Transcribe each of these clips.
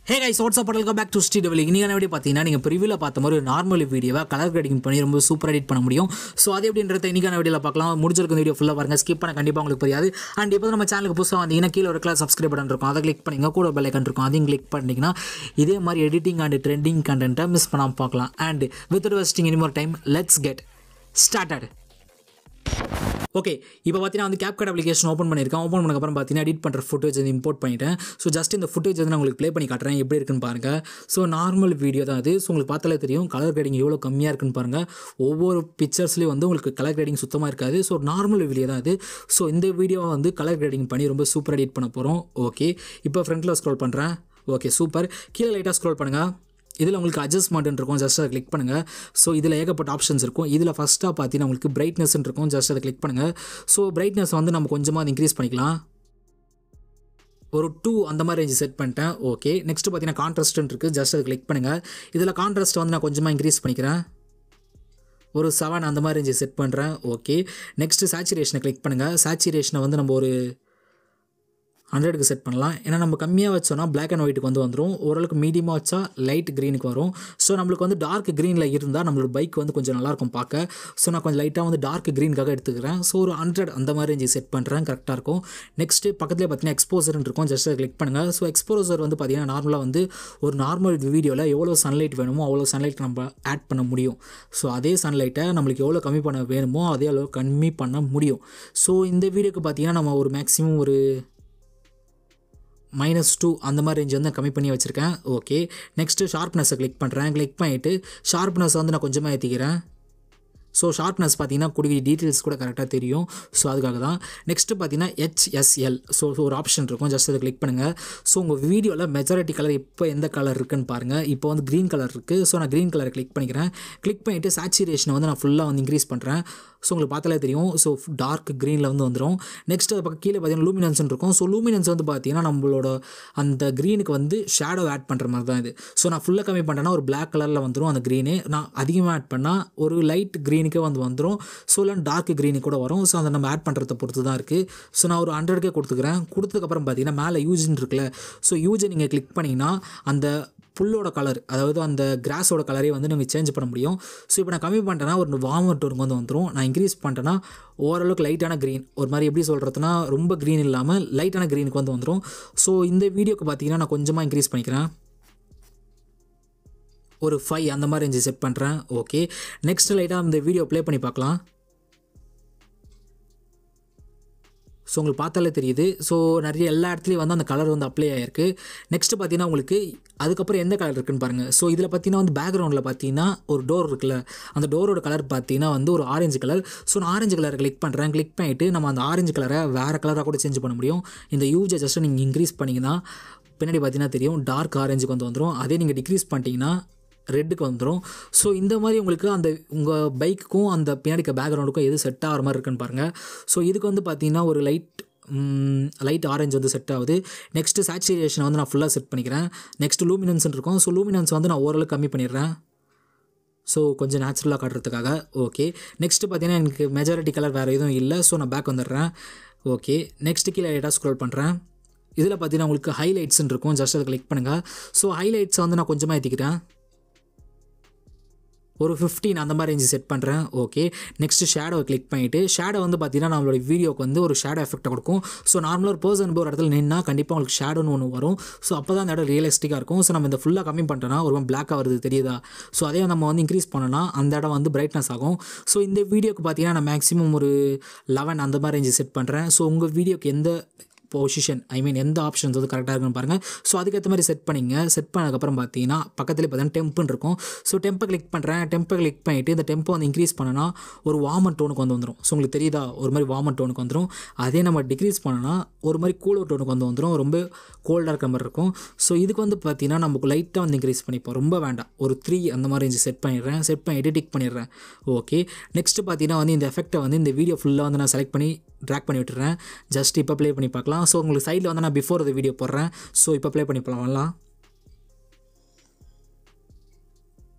hey guys what's up welcome back to Sri double இன்னைக்கான video பார்த்தீங்கன்னா நீங்கள் ப்ரிவியூவில் பார்த்த மாதிரி ஒரு நார்மல் வீடியோவை கலர் கிரேடிங் பண்ணி ரொம்ப சூப்பர் எடிட் பண்ண முடியும் ஸோ அது எப்படின்றத இன்னைக்கான வீடியோவில் பார்க்கலாம் முடிஞ்சிருக்க வீடியோ ஃபுல்லாக பாருங்க ஸ்கிப் பண்ண கண்டிப்பாக உங்களுக்கு புரியாது அண்ட் இப்போ நம்ம சேனலுக்கு புதுசாக வந்தீங்கன்னா கீழே ஒரு கிளாஸ் சப்ஸ்கிரைப் பட்டன் இருக்கும் அதை கிளிக் பண்ணிங்க கூட பெல் ஐக்கன் இருக்கும் அதையும் கிளிக் பண்ணிங்கன்னா இதே மாதிரி எடிட்டிங் அண்ட் ட்ரெண்டிங் கண்டென்ட்டை மிஸ் பண்ணாமல் பார்க்கலாம் and with wasting anymore time let's get started okay இப்போ பார்த்தீங்கன்னா வந்து கேப்கட் அப்ளிகேஷன் ஓப்பன் பண்ணியிருக்கேன் ஓப்பன் பண்ணக்கப்புறம் பார்த்தீங்கன்னா எடிட் பண்ணுற ஃபுட்டேஜ் வந்து இம்போர்ட் பண்ணிட்டேன் ஸோ ஜஸ்ட் இந்த ஃபுட்டேஜ் வந்து நான் உங்களுக்கு ப்ளே பண்ணி காட்டுறேன் எப்படி இருக்குன்னு பாருங்கள் ஸோ நார்மல் வீடியோ தான் அது ஸோ உங்களுக்கு பார்த்தாலே தெரியும் கலர் கிரேடிங் எவ்வளோ கம்மியாக இருக்குன்னு பாருங்கள் ஒவ்வொரு பிக்சர்ஸ்லேயும் வந்து உங்களுக்கு கலர் கிரேடிங் சுத்தமாக இருக்காது ஸோ நார்மல் வீடியோ தான் அது ஸோ இந்த வீடியோவை வந்து கலர் கிரேடிங் பண்ணி ரொம்ப சூப்பர் எடிட் பண்ண போகிறோம் ஓகே இப்போ ஃப்ரண்ட்டில் ஸ்க்ரோல் பண்ணுறேன் ஓகே சூப்பர் கீழே லைட்டாக ஸ்க்ரோல் பண்ணுங்கள் இதில் உங்களுக்கு அட்ஜஸ்ட்மெண்ட் இருக்கும் ஜஸ்ட் அதை கிளிக் பண்ணுங்கள் ஸோ இதில் ஏகப்பட்ட ஆப்ஷன்ஸ் இருக்கும் இதில் ஃபஸ்ட்டாக பார்த்தீங்கன்னா உங்களுக்கு பிரைட்னஸ் இருக்கும் ஜஸ்ட் அதை கிளிக் பண்ணுங்கள் ஸோ பிரைட்னஸ் வந்து நம்ம கொஞ்சமாக இன்க்ரீஸ் பண்ணிக்கலாம் ஒரு டூ அந்த மாதிரி ரேஞ்சு செட் பண்ணிட்டேன் ஓகே நெக்ஸ்ட் பார்த்தீங்கன்னா கான்ட்ராஸ்ட் இருக்குது ஜஸ்ட் அதை கிளிக் பண்ணுங்கள் இதில் கான்ட்ராஸ்ட் வந்து நான் கொஞ்சமாக இன்க்ரீஸ் பண்ணிக்கிறேன் ஒரு செவன் அந்த மாதிரி ரேஞ்சு செட் பண்ணுறேன் ஓகே நெக்ஸ்ட்டு சேச்சுரேஷனை கிளிக் பண்ணுங்கள் சேச்சுரேஷனை வந்து நம்ம ஒரு ஹண்ட்ரடுக்கு செட் பண்ணலாம் ஏன்னா நம்ம கம்மியாக வச்சோன்னா பிளாக் அண்ட் ஒயிட்டுக்கு வந்து வந்துடும் ஓரளவுக்கு மீடியமாக வச்சா லைட் க்ரீனுக்கு வரும் ஸோ நம்மளுக்கு வந்து டார்க் க்ரீனில் இருந்தால் நம்மளோட பைக் வந்து கொஞ்சம் நல்லாயிருக்கும் பார்க்க ஸோ நான் கொஞ்சம் லைட்டாக வந்து டார்க் க்ரீனுக்காக எடுத்துக்கிறேன் ஸோ ஒரு ஹண்ட்ரட் அந்த மாதிரி ரேஞ்சு செட் பண்ணுறேன் கரெக்டாக இருக்கும் நெக்ஸ்ட்டு பக்கத்துலேயே பார்த்தீங்கன்னா எக்ஸ்போசர்னு இருக்கும் ஜஸ்ட் அதை கிளிக் பண்ணுங்கள் ஸோ எக்ஸ்போசர் வந்து பார்த்தீங்கன்னா நார்மலாக வந்து ஒரு நார்மல் வீடியோவில் எவ்வளோ சன்லைட் வேணுமோ அவ்வளோ சன்லைட் நம்ம ஆட் பண்ண முடியும் ஸோ அதே சன்லைட்டை நம்மளுக்கு எவ்வளோ கம்மி பண்ண வேணுமோ அதே அளவு கம்மி பண்ண முடியும் ஸோ இந்த வீடியோக்கு பார்த்தீங்கன்னா நம்ம ஒரு மேக்ஸிமம் ஒரு மைனஸ் டூ அந்த மாதிரி ரேஞ்ச் வந்து கம்மி பண்ணி வச்சுருக்கேன் ஓகே நெக்ஸ்ட்டு ஷார்ப்னஸை கிளிக் பண்ணுறேன் கிளிக் பண்ணிவிட்டு ஷார்ப்னஸ் வந்து நான் கொஞ்சமாக ஏற்றிக்கிறேன் ஸோ ஷார்ப்னஸ் பார்த்தீங்கன்னா கூடிய டீட்டெயில்ஸ் கூட கரெக்டாக தெரியும் ஸோ அதுக்காக தான் நெக்ஸ்ட்டு பார்த்தீங்கன்னா ஹெச்எஸ்எல் ஸோ ஒரு ஆப்ஷன் இருக்கும் ஜஸ்ட் அதை கிளிக் பண்ணுங்கள் ஸோ உங்கள் வீடியோவில் மெஜாரிட்டி கலர் இப்போ எந்த கலர் இருக்குன்னு பாருங்கள் இப்போ வந்து க்ரீன் கலர் இருக்குது ஸோ நான் க்ரீன் கலரை கிளிக் பண்ணிக்கிறேன் கிளிக் பண்ணிவிட்டு சேச்சுரேஷனை வந்து நான் ஃபுல்லாக வந்து இன்க்ரீஸ் பண்ணுறேன் ஸோ உங்களுக்கு பார்த்தாலே தெரியும் ஸோ டார்க் க்ரீனில் வந்து வந்துடும் நெக்ஸ்ட் அது பக்கம் கீழே பார்த்தீங்கன்னா லூமினன்ஸ் இருக்கும் ஸோ லூமினன்ஸ் வந்து பார்த்தீங்கன்னா நம்மளோட அந்த க்ரீனுக்கு வந்து ஷேடோ ஆட் பண்ணுற மாதிரி தான் இது ஸோ நான் ஃபுல்லாக கம்மி பண்ணுறேன்னா ஒரு பிளாக் கலரில் வந்துடும் அந்த க்ரீனு நான் அதிகமாக ஆட் பண்ணால் ஒரு லைட் க்ரீனுக்கே வந்து வந்துடும் ஸோ இல்லை டார்க் க்ரீனுக்கு கூட வரும் ஸோ அதை நம்ம ஆட் பண்ணுறத பொறுத்து தான் இருக்குது ஸோ நான் ஒரு ஹண்ட்ரட்கே கொடுத்துக்கிறேன் கொடுத்ததுக்கப்புறம் பார்த்தீங்கன்னா மேலே யூஜின் இருக்குல்ல ஸோ யூஜை நீங்கள் கிளிக் பண்ணிங்கன்னா அந்த புல்லோட கலர் அதாவது அந்த கிராஸோட கலரே வந்து நீங்கள் சேஞ்ச் பண்ண முடியும் ஸோ இப்போ நான் கம்மி பண்ணிட்டேன்னா ஒரு வார்ம் டோனுக்கு வந்து வந்துடும் நான் இன்க்ரீஸ் பண்ணிட்டேன்னா ஓரளவுக்கு லைட்டான க்ரீன் ஒரு மாதிரி எப்படி சொல்கிறதுனா ரொம்ப க்ரீன் இல்லாமல் லைட்டான க்ரீனுக்கு வந்து வந்துடும் ஸோ இந்த வீடியோக்கு பார்த்தீங்கன்னா நான் கொஞ்சமாக இன்க்ரீஸ் பண்ணிக்கிறேன் ஒரு ஃபைவ் அந்த மாதிரி ரேஞ்சு செட் பண்ணுறேன் ஓகே நெக்ஸ்ட் லைட்டாக இந்த வீடியோ ப்ளே பண்ணி பார்க்கலாம் ஸோ உங்களுக்கு பார்த்தாலே தெரியுது ஸோ நிறைய எல்லா இடத்துலையும் வந்து அந்த கலர் வந்து அப்ளை ஆகிருக்கு நெக்ஸ்ட்டு பார்த்தீங்கன்னா உங்களுக்கு அதுக்கப்புறம் எந்த கலர் இருக்குன்னு பாருங்கள் ஸோ இதில் பார்த்தீங்கன்னா வந்து பேக்ரவுண்டில் பார்த்தீங்கன்னா ஒரு டோர் இருக்குல்ல அந்த டோரோட கலர் பார்த்தீங்கன்னா வந்து ஒரு ஆரஞ்சு கலர் ஸோ நான் ஆரஞ்சு கலரை கிளிக் பண்ணுறேன் கிளிக் பண்ணிவிட்டு நம்ம அந்த ஆரஞ்சு கலரை வேறு கலராக கூட சேஞ்ச் பண்ண முடியும் இந்த யூஜை ஜஸ்ட்டு நீங்கள் இன்க்ரீஸ் பண்ணிங்கன்னா பின்னாடி பார்த்தீங்கன்னா தெரியும் டார்க் ஆரஞ்சுக்கு வந்து வந்துடும் அதே நீங்கள் டிக்ரீஸ் பண்ணிட்டீங்கன்னா ரெட்டுக்கு வந்துடும் ஸோ இந்த மாதிரி உங்களுக்கு அந்த உங்கள் பைக்குக்கும் அந்த பின்னாடி பேக்ரவுண்டுக்கும் எது செட் ஆகிற மாதிரி இருக்குன்னு பாருங்கள் ஸோ இதுக்கு வந்து பார்த்தீங்கன்னா ஒரு லைட் லைட் ஆரஞ்சு வந்து செட் ஆகுது நெக்ஸ்ட்டு சேச்சுரேஷனை வந்து நான் ஃபுல்லாக செட் பண்ணிக்கிறேன் நெக்ஸ்ட் லூமினன்ஸ் இருக்கும் ஸோ லூமினன்ஸ் வந்து நான் ஓரளவுக்கு கம்மி பண்ணிடுறேன் ஸோ கொஞ்சம் நேச்சுரலாக காட்டுறதுக்காக ஓகே நெக்ஸ்ட்டு பார்த்தீங்கன்னா எனக்கு மெஜாரிட்டி கலர் வேறு எதுவும் இல்லை ஸோ நான் பேக் வந்துடுறேன் ஓகே நெக்ஸ்ட்டு கீழே லைட்டாக ஸ்க்ரோல் பண்ணுறேன் இதில் பார்த்தீங்கன்னா உங்களுக்கு ஹைலைட்ஸ்ன்னு இருக்கும் ஜஸ்ட் அதை கிளிக் பண்ணுங்கள் ஸோ ஹைலைட்ஸை வந்து நான் கொஞ்சமாக ஏற்றிக்கிறேன் ஒரு ஃபிஃப்டீன் அந்த மாதிரி ரேஞ்சு செட் பண்ணுறேன் ஓகே நெக்ஸ்ட்டு ஷேடோவை கிளிக் பண்ணிவிட்டு ஷேடோ வந்து பார்த்தீங்கன்னா நம்மளோட வீடியோக்கு வந்து ஒரு ஷேடோ எஃபெக்ட்டை கொடுக்கும் ஸோ நார்மலாக ஒரு பர்சன் போய் ஒரு இடத்துல நின்னா கண்டிப்பாக உங்களுக்கு ஷேடோன்னு ஒன்று வரும் ஸோ அப்போ தான் அந்த இடம் ரியலிஸ்டிக்காக இருக்கும் ஸோ நம்ம இந்த ஃபுல்லாக கம்மி பண்ணிட்டோன்னா ஒரு பிளாக்காக வருது தெரியுதா ஸோ அதே நம்ம வந்து இன்க்ரீஸ் பண்ணோன்னா அந்த இடம் வந்து பிரைட்னஸ் ஆகும் ஸோ இந்த வீடியோக்கு பார்த்தீங்கன்னா நான் மேக்ஸிமம் ஒரு லெவன் அந்த மாதிரி ரேஞ்சு செட் பண்ணுறேன் ஸோ உங்கள் வீடியோக்கு எந்த பொசிஷன் ஐ மீன் எந்த ஆப்ஷன்ஸ் வந்து கரெக்டாக இருக்குன்னு பாருங்கள் ஸோ அதுக்கேற்ற மாதிரி செட் பண்ணிங்க செட் பண்ணதுக்கப்புறம் பார்த்தீங்கன்னா பக்கத்தில் பார்த்தீங்கன்னா டெம்புன்னு இருக்கும் ஸோ டெம்பை கிளிக் பண்ணுறேன் டெம்பை கிளிக் பண்ணிவிட்டு இந்த டெம்பை வந்து இன்க்ரீஸ் பண்ணனா ஒரு வார்மன் டோனுக்கு வந்து வந்துடும் ஸோ உங்களுக்கு தெரியுதா ஒரு மாதிரி வார்மன் டோனுக்கு வந்துடும் அதே நம்ம டிக்ரீஸ் பண்ணனா ஒரு மாதிரி கூலர் டோனுக்கு வந்து வந்துடும் ரொம்ப கோல்டாக இருக்க மாதிரி இருக்கும் ஸோ இதுக்கு வந்து பார்த்தீங்கன்னா நமக்கு லைட்டாக வந்து இன்க்ரீஸ் பண்ணிப்போம் ரொம்ப வேண்டாம் ஒரு த்ரீ அந்த மாதிரி ரேஞ்சு செட் பண்ணிடுறேன் செட் பண்ணிவிட்டு டிக் பண்ணிடுறேன் ஓகே நெக்ஸ்ட்டு பார்த்தீங்கன்னா வந்து இந்த எஃபெக்ட்டை வந்து இந்த வீடியோ ஃபுல்லாக வந்து நான் செலக்ட் பண்ணி ட்ராக் பண்ணி விட்டுறேன் ஜஸ்ட் இப்போ ப்ளே பண்ணி பார்க்கலாம் ஸோ உங்களுக்கு சைடில் வந்து நான் பிஃபோர் இந்த வீடியோ போடுறேன் ஸோ இப்போ ப்ளே பண்ணி போகலாம்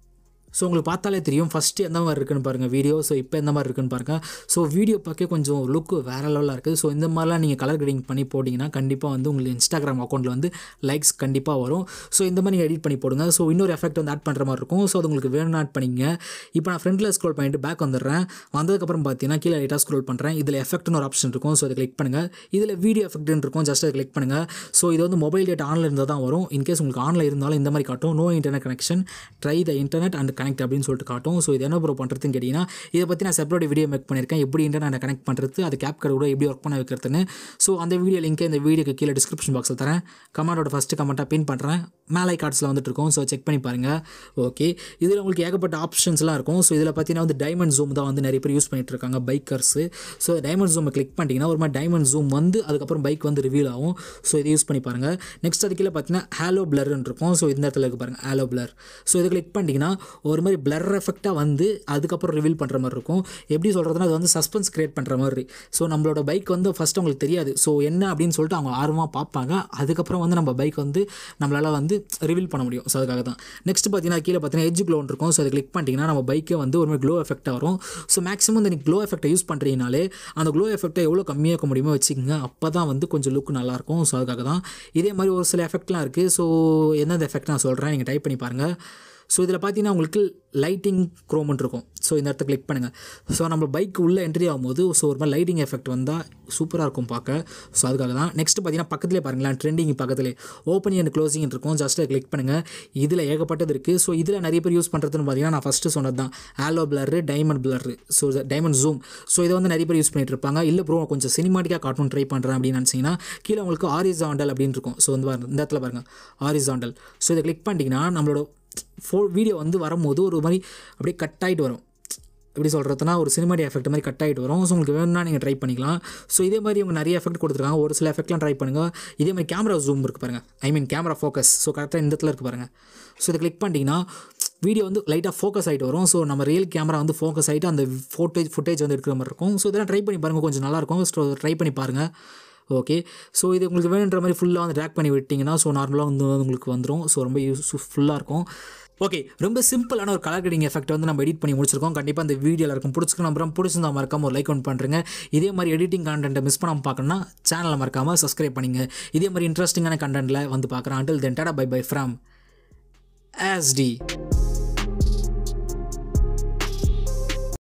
ஸோ உங்களுக்கு பார்த்தாலே தெரியும் ஃபஸ்ட்டு எந்த மாதிரி இருக்குன்னு பாருங்கள் வீடியோ ஸோ இப்போ எந்த மாதிரி இருக்குன்னு பாருங்கள் ஸோ வீடியோ பார்க்க கொஞ்சம் லுக்கு வேறு லெவலில் இருக்குது ஸோ இந்த மாதிரிலாம் நீங்கள் கலர் கிரேடிங் பண்ணி போட்டிங்கன்னா கண்டிப்பாக வந்து உங்களுக்கு இன்ஸ்டாகிராம் அக்கௌண்ட்டில் வந்து லைக்ஸ் கண்டிப்பாக வரும் ஸோ இந்த மாதிரி நீங்கள் எடிட் பண்ணி போடுங்க ஸோ இன்னொரு எஃபெக்ட் வந்து ஆட் பண்ணுற மாதிரி இருக்கும் ஸோ அது உங்களுக்கு வேணும்னு ஆட் பண்ணிங்க இப்போ நான் ஃப்ரண்ட்டில் ஸ்க்ரோல் பண்ணிட்டு பேக் வந்துடுறேன் வந்ததுக்கப்புறம் பார்த்தீங்கன்னா கீழே லைட்டாக ஸ்க்ரோல் பண்ணுறேன் இதில் எஃபெக்ட்னு ஒரு ஆப்ஷன் இருக்கும் ஸோ அதை கிளிக் பண்ணுங்கள் இதில் வீடியோ எஃபெக்ட்னு இருக்கும் ஜஸ்ட் அதை கிளிக் பண்ணுங்கள் ஸோ இது வந்து மொபைல் டேட் ஆனில் இருந்தால் தான் வரும் இன்கேஸ் உங்களுக்கு ஆனில் இருந்தாலும் இந்த மாதிரி காட்டும் no internet connection try the internet and connect அப்படின்னு சொல்லிட்டு காட்டும் ஸோ இது என்ன ப்ரோ பண்ணுறதுன்னு கேட்டிங்கன்னா இதை பற்றி நான் செப்பரேட் வீடியோ மேக் பண்ணியிருக்கேன் எப்படி இன்டர்நெட் கனெக்ட் பண்ணுறது அது கேப் கார்டு கூட எப்படி ஒர்க் பண்ண வைக்கிறதுன்னு ஸோ அந்த வீடியோ லிங்க்கை இந்த வீடியோக்கு கீழே டிஸ்கிரிப்ஷன் பாக்ஸில் தரேன் கமெண்டோட ஃபஸ்ட்டு கமெண்ட்டாக பின் பண்ணுறேன் மேலே கார்ட்ஸில் வந்துட்டு இருக்கும் ஸோ செக் பண்ணி பாருங்கள் ஓகே இதில் உங்களுக்கு ஏகப்பட்ட ஆப்ஷன்ஸ்லாம் இருக்கும் ஸோ இதில் பார்த்தீங்கன்னா வந்து டைமண்ட் ஜூம் தான் வந்து நிறைய பேர் யூஸ் பண்ணிட்டு இருக்காங்க பைக்கர்ஸு ஸோ டைமண்ட் ஜூமை கிளிக் பண்ணிட்டீங்கன்னா ஒரு மாதிரி டைமண்ட் ஜூம் வந்து அதுக்கப்புறம் பைக் வந்து ரிவீல் ஆகும் ஸோ இதை யூஸ் பண்ணி பாருங்கள் நெக்ஸ்ட் அது கீழே பார்த்தீங்கன்னா ஹேலோ பிளர்னு இருக்கும் ஸோ இந்த இடத்துல இருக்கு பாருங்கள் ஹேலோ பிளர் ஸோ இதை கிளிக் பண்ணிட்டீங்கன்னா ஒரு மாதிரி பிளர் எஃபெக்டாக வந்து அதுக்கப்புறம் ரிவீல் பண்ணுற மாதிரி இருக்கும் எப்படி சொல்கிறதுனா அது வந்து சஸ்பென்ஸ் கிரியேட் பண்ணுற மாதிரி ஸோ நம்மளோட பைக் வந்து ஃபஸ்ட் அவங்களுக்கு தெரியாது ஸோ என்ன அப்படின்னு சொல்லிட்டு அவங்க ஆர்வமாக பார்ப்பாங்க அதுக்கப்புறம் வந்து நம்ம பைக் வந்து நம்மளால் வந்து ரிவீல் பண்ண முடியும் ஸோ அதுக்காக தான் நெக்ஸ்ட் பார்த்தீங்கன்னா கீழே பார்த்தீங்கன்னா எஜ் க்ளோன் இருக்கும் ஸோ அதை கிளிக் பண்ணிட்டீங்கன்னா நம்ம பைக்கே வந்து ஒரு மாதிரி க்ளோ எஃபெக்டாக வரும் ஸோ மேக்ஸிமம் இந்த க்ளோ எஃபெக்ட்டை யூஸ் பண்ணுறீங்கனாலே அந்த க்ளோ எஃபெக்ட்டை எவ்வளோ கம்மியாக்க முடியுமோ வச்சுக்கோங்க அப்போ தான் வந்து கொஞ்சம் லுக் நல்லாயிருக்கும் ஸோ அதுக்காக தான் இதே மாதிரி ஒரு சில எஃபெக்ட்லாம் இருக்குது ஸோ எந்தெந்த எஃபெக்ட் நான் சொல்கிறேன் நீங்கள் டைப் பண்ணி பாருங்கள் ஸோ இதில் பார்த்தீங்கன்னா உங்களுக்கு லைட்டிங் க்ரோம்னு இருக்கும் ஸோ இந்த இடத்த கிளிக் பண்ணுங்கள் ஸோ நம்ம பைக் உள்ளே என்ட்ரி ஆகும்போது ஸோ ஒரு மாதிரி லைட்டிங் எஃபெக்ட் வந்தால் சூப்பராக இருக்கும் பார்க்க ஸோ அதுக்காக தான் நெக்ஸ்ட் பார்த்தீங்கன்னா பக்கத்துலேயே பாருங்களேன் ட்ரெண்டிங் பக்கத்துலேயே ஓப்பனிங் அண்ட் க்ளோசிங் இருக்கும் ஜஸ்ட் கிளிக் பண்ணுங்கள் இதில் ஏகப்பட்டது இருக்குது ஸோ இதில் நிறைய பேர் யூஸ் பண்ணுறதுன்னு பார்த்தீங்கன்னா நான் ஃபஸ்ட்டு சொன்னது தான் halo blur diamond blur so diamond zoom so இதை வந்து நிறைய பேர் யூஸ் பண்ணிட்டு இருப்பாங்க இல்லை ப்ரோ கொஞ்சம் சினிமாட்டிக்காக காட்டணும் ட்ரை பண்ணுறேன் அப்படின்னு நினச்சிங்கன்னா கீழே உங்களுக்கு ஆரிசாண்டல் அப்படின்னு இருக்கும் ஸோ இந்த பாருங்க, இந்த இடத்துல பாருங்கள் ஆரிசாண்டல் ஸோ இதை கிளிக் பண்ணிட்டீங்கன்னா நம்மளோட ஃபோ வீடியோ வந்து வரும்போது ஒரு மாதிரி அப்படியே கட் ஆகிட்டு வரும் எப்படி சொல்கிறதுனா ஒரு சினிமாட்டி எஃபெக்ட் மாதிரி கட் ஆகிட்டு வரும் ஸோ உங்களுக்கு வேணும்னா நீங்கள் ட்ரை பண்ணிக்கலாம் ஸோ இதே மாதிரி இவங்க நிறைய எஃபெக்ட் கொடுத்துருக்காங்க ஒரு சில எஃபெக்ட்லாம் ட்ரை பண்ணுங்கள் இதே மாதிரி கேமரா ஜூம் இருக்குது பாருங்கள் I mean camera focus so கரெக்டாக இந்த இடத்துல இருக்குது பாருங்கள் ஸோ இதை கிளிக் பண்ணிட்டீங்கன்னா வீடியோ வந்து லைட்டாக ஃபோக்கஸ் ஆகிட்டு வரும் ஸோ நம்ம ரியல் கேமரா வந்து ஃபோக்கஸ் ஆகிட்டு அந்த ஃபோட்டேஜ் ஃபுட்டேஜ் வந்து எடுக்கிற மாதிரி இருக்கும் ஸோ இதெல்லாம் ட்ரை பண்ணி பாருங்கள் கொஞ்சம் நல்லாயிருக்கும் ஸோ ட்ரை பண்ணி பாருங்கள் ஓகே ஸோ இது உங்களுக்கு வேணுன்ற மாதிரி ஃபுல்லாக வந்து ட்ராக் பண்ணி விட்டிங்கன்னா ஸோ நார்மலாக வந்து உங்களுக்கு வந்துடும் ஸோ ரொம்ப யூஸ்ஃபுல்லாக இருக்கும் ஓகே ரொம்ப சிம்பிளான ஒரு கலர் கிரேடிங் எஃபெக்ட் வந்து நம்ம எடிட் பண்ணி முடிச்சிருக்கோம் கண்டிப்பாக அந்த வீடியோவில் இருக்கும் பிடிச்சிருக்க நம்புறோம் பிடிச்சிருந்தா மறக்காம ஒரு லைக் ஒன் பண்ணுறேங்க இதே மாதிரி எடிட்டிங் கண்டென்ட்டை மிஸ் பண்ணாமல் பார்க்கணும்னா சேனலை மறக்காமல் சப்ஸ்கிரைப் பண்ணிங்க இதே மாதிரி இன்ட்ரெஸ்டிங்கான கண்டென்ட்டில் வந்து பார்க்குறேன் until then tata bye bye from ஆஸ்டி